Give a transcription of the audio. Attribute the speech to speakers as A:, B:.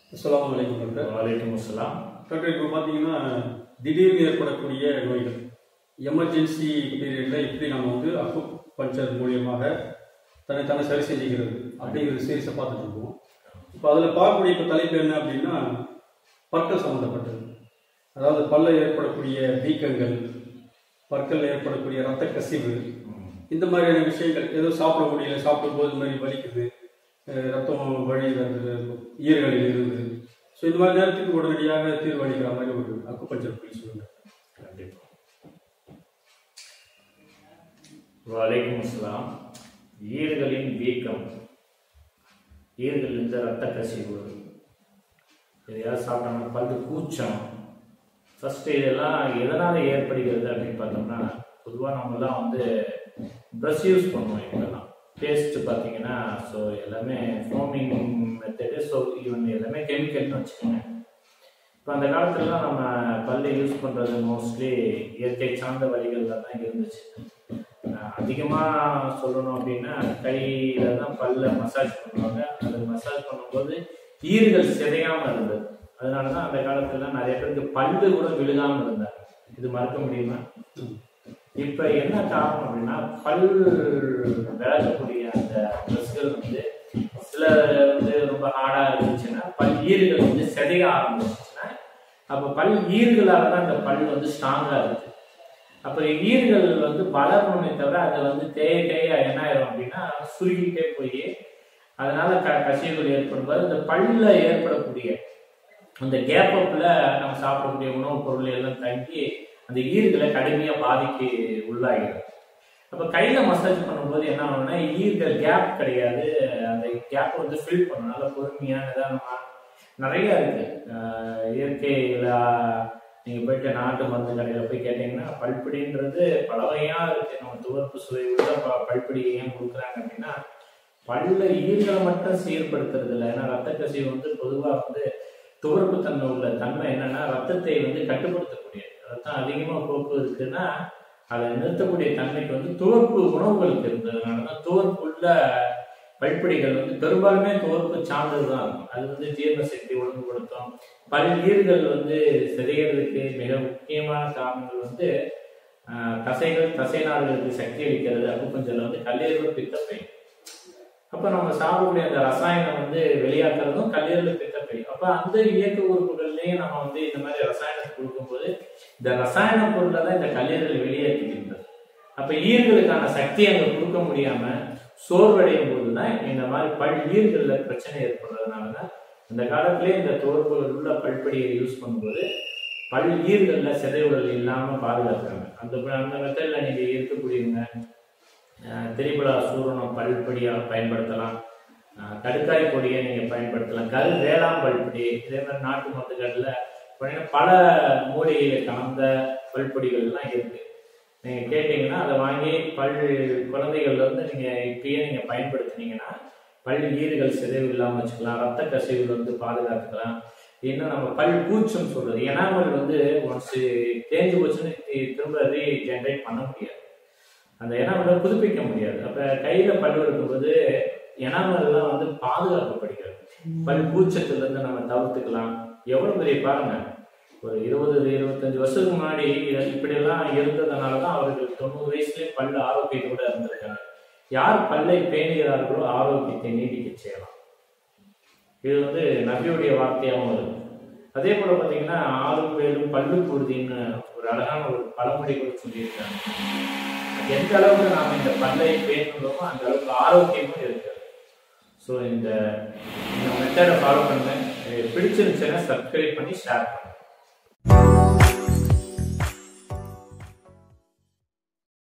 A: அஸ்ஸலாமு அலைக்கும் டாக்டர்
B: வலைக்கம் அஸ்ஸலாம்
A: டாக்டர் இப்போ பார்த்தீங்கன்னா திடீர்னு ஏற்படக்கூடிய நோய்கள் எமர்ஜென்சி பீரியடில் எப்படி நம்ம வந்து அக்கு பஞ்சர் மூலியமாக தன்னை தானே சரி செஞ்சுக்கிறது அப்படிங்கிற சீரிஸை பார்த்துட்டு இருக்கோம் இப்போ அதில் பார்க்கக்கூடிய இப்போ தலைப்பு என்ன அப்படின்னா பற்கள் சம்மந்தப்பட்டது அதாவது பல்ல ஏற்படக்கூடிய வீக்கங்கள் பற்களில் ஏற்படக்கூடிய ரத்த கசிவு இந்த மாதிரியான விஷயங்கள் ஏதோ சாப்பிட முடியல சாப்பிடும்போது இந்த மாதிரி வலிக்குது அஹ் ரத்தம் வழி வருது ஈரகளில் இருந்து ஸோ இந்த மாதிரி நேரத்துக்கு உடனடியாக தீர்வு அளிக்கிற மாதிரி ஒரு அக்குபஞ்சர் பற்றி சொல்லுங்கள்
B: கண்டிப்பா வலைக்கம் அஸ்ஸலாம் ஈறுகளின் வீக்கம் ஈறுகளிலிருந்து ரத்த கசிவு எதையாவது சாப்பிட்டாங்கன்னா பல்லு கூச்சம் ஃபர்ஸ்ட் இதெல்லாம் எதனால் ஏற்படுகிறது அப்படின்னு பார்த்தோம்னா பொதுவாக நம்மலாம் வந்து ப்ரஷ் யூஸ் பண்ணுவோம் இப்போலாம் பேஸ்ட் பார்த்தீங்கன்னா ஸோ எல்லாமே ஃபோமிங் மெத்தடு ஸோ ஈவன் எல்லாமே கெமிக்கல்னு வச்சுக்கோங்க இப்போ அந்த காலத்துலலாம் நம்ம பல்லை யூஸ் பண்ணுறது மோஸ்ட்லி இயற்கை சார்ந்த வழிகளில் தான் இருந்துச்சு அதிகமாக சொல்லணும் அப்படின்னா கையில் தான் பல்ல மசாஜ் பண்ணுவாங்க அது மசாஜ் பண்ணும்போது ஈறுகள் சிதையாமல் இருந்தது அதனால தான் அந்த காலத்துல நிறைய பேருக்கு பல்லு கூட விழுகாமல் இருந்தாங்க இது மறக்க முடியுமா இப்போ என்ன காரணம் அப்படின்னா பல் விளக்கக்கூடிய அந்த ட்ரெஸ்கள் வந்து சில வந்து ரொம்ப ஹார்டாக இருந்துச்சுன்னா பல் ஈறுகள் வந்து சிதைய ஆரம்பிச்சுச்சுன்னா அப்போ பல் ஈறுகளால தான் அந்த பல் வந்து ஸ்ட்ராங்காக இருக்குது அப்போ ஈறுகள் வந்து வளரணுமே தவிர அது வந்து தேய தேய என்ன ஆயிரும் அப்படின்னா சுருகிட்டே போய் அதனால க கசிவுகள் ஏற்படும்போது அந்த பல்ல ஏற்படக்கூடிய அந்த கேப் அப்பில் நம்ம சாப்பிடக்கூடிய உணவுப் பொருள் எல்லாம் தங்கி அந்த ஈறுகளை கடுமையாக பாதிக்கு உள்ளாகிடும் அப்போ கையில் மசாஜ் பண்ணும்போது என்ன ஆகும்னா ஈர்கள் கேப் கிடையாது அந்த கேப் வந்து ஃபில் பண்ணும் நல்லா பொறுமையாக நிதானமாக நிறைய இருக்கு அஹ் இயற்கையில் நீங்கள் போயிட்டு நாட்டு மருந்து கடையில் போய் கேட்டிங்கன்னா பல்பிடின்றது பல வகையாக இருக்குது நம்ம துவர்ப்பு சுவை உள்ள ப பல்பிடி ஏன் கொடுக்குறாங்க அப்படின்னா பல்ல ஈர்களை மட்டும் சீர்படுத்துறது இல்லை ஏன்னா ரத்த கசிவு வந்து பொதுவாக வந்து துவர்ப்பு தன்மை உள்ள தன்மை என்னன்னா ரத்தத்தை வந்து கட்டுப்படுத்தக்கூடியது ரத்தம் அதிகமாக போக்கு இருக்குன்னா அதை நிறுத்தக்கூடிய தன்மைக்கு வந்து துவர்ப்பு உணவுகளுக்கு இருந்ததுனால தான் துவர்ப்பு உள்ள பல்பிடிகள் வந்து பெரும்பாலுமே துவர்ப்பு சார்ந்தது தான் இருக்கும் அது வந்து ஜீரண சக்தி ஒழுங்குபடுத்தும் பல் ஈறுகள் வந்து சிதைகிறதுக்கு மிக முக்கியமான காரணங்கள் வந்து ஆஹ், தசைகள் தசைநார்களுக்கு சக்தி அளிக்கிறது அக்குப்பஞ்சல் வந்து கல்லீரல் பித்தப்பை அப்போ நம்ம சாப்பிடக்கூடிய அந்த ரசாயனம் வந்து வெளியாக்குறதும் கல்லீரல் பித்தப்பை அப்போ அந்த இயக்க உறுப்புகள்லேயும் நம்ம வந்து இந்த மாதிரி ரசாயனத்தை கொடுக்கும்போது இந்த ரசாயன பொருளை தான் இந்த கல்லீரல் வெளியேற்றுகின்றது அப்போ ஈர்களுக்கான சக்தி அங்கே கொடுக்க முடியாம சோர்வடையும் போது தான் இந்த மாதிரி பல் ஈர்களில் பிரச்சனை ஏற்படுறதுனால தான் இந்த காலத்திலே இந்த தோற்புகள் உள்ள பல்படியை யூஸ் பண்ணும்போது பல் ஈர்களில் சிதைவுகள் இல்லாமல் பாதுகாக்கிறாங்க அந்த அந்த மெத்தடில் நீங்கள் இருக்கக்கூடியவங்க அஹ், திரிபுலா சூரணம் பல்படியாக பயன்படுத்தலாம் அஹ், கடுக்காய் பொடியை நீங்கள் பயன்படுத்தலாம் கரு வேளாண் பல்படி இதே மாதிரி நாட்டு மருந்துகளில் பார்த்தீங்கன்னா பல மூலிகையில் கலந்த பல்பொடிகள்லாம் இருக்கு நீங்க கேட்டீங்கன்னா அதை வாங்கி பல் குழந்தைகள்ல இருந்து நீங்க இப்பயே நீங்க பயன்படுத்துனீங்கன்னா பல் ஈறுகள் சிதைவு இல்லாம வச்சுக்கலாம் ரத்த கசிவுல இருந்து பாதுகாத்துக்கலாம் இன்னும் நம்ம பல் கூச்சம் சொல்றது எனாமல் வந்து ஒன்ஸ் தேஞ்சு போச்சுன்னு தி- திரும்ப ரீஜென்ரேட் பண்ண முடியாது அந்த எனாமலை புதுப்பிக்க முடியாது அப்ப கையில பல் இருக்கும்போது எனாமல்லாம் வந்து பாதுகாக்கப்படுகிறது பல் கூச்சத்துல இருந்து நம்ம தவிர்த்துக்கலாம் எவ்வளவு பெரிய பாருங்க ஒரு இருபது இருபத்தஞ்சு வருஷத்துக்கு முன்னாடி இத- இப்படியெல்லாம் இருந்ததுனால தான் அவர்கள் தொண்ணூறு வயசுலேயே பல் ஆரோக்கியத்தோட இருந்திருக்காங்க யார் பல்லை பேணுகிறார்களோ ஆரோக்கியத்தை நீடிக்க செய்யலாம் இது வந்து நபியுடைய வார்த்தையாகவும் இருக்கு அதே போல பார்த்தீங்கன்னா ஆளும் வேலும் பல்லு குருதின்னு ஒரு அழகான ஒரு பழமொழி கூட சொல்லியிருக்காங்க எந்த அளவுக்கு நாம் இந்த பல்லை பேணுகிறோமோ அந்த அளவுக்கு ஆரோக்கியமும் இருக்கிறது ஸோ இந்த இந்த மெத்தடை ஃபாலோ பண்ணுங்க பிடிச்சிருந்துச்சுன்னா சப்ஸ்கிரைப் பண்ணி ஷேர் பண்ணுங்க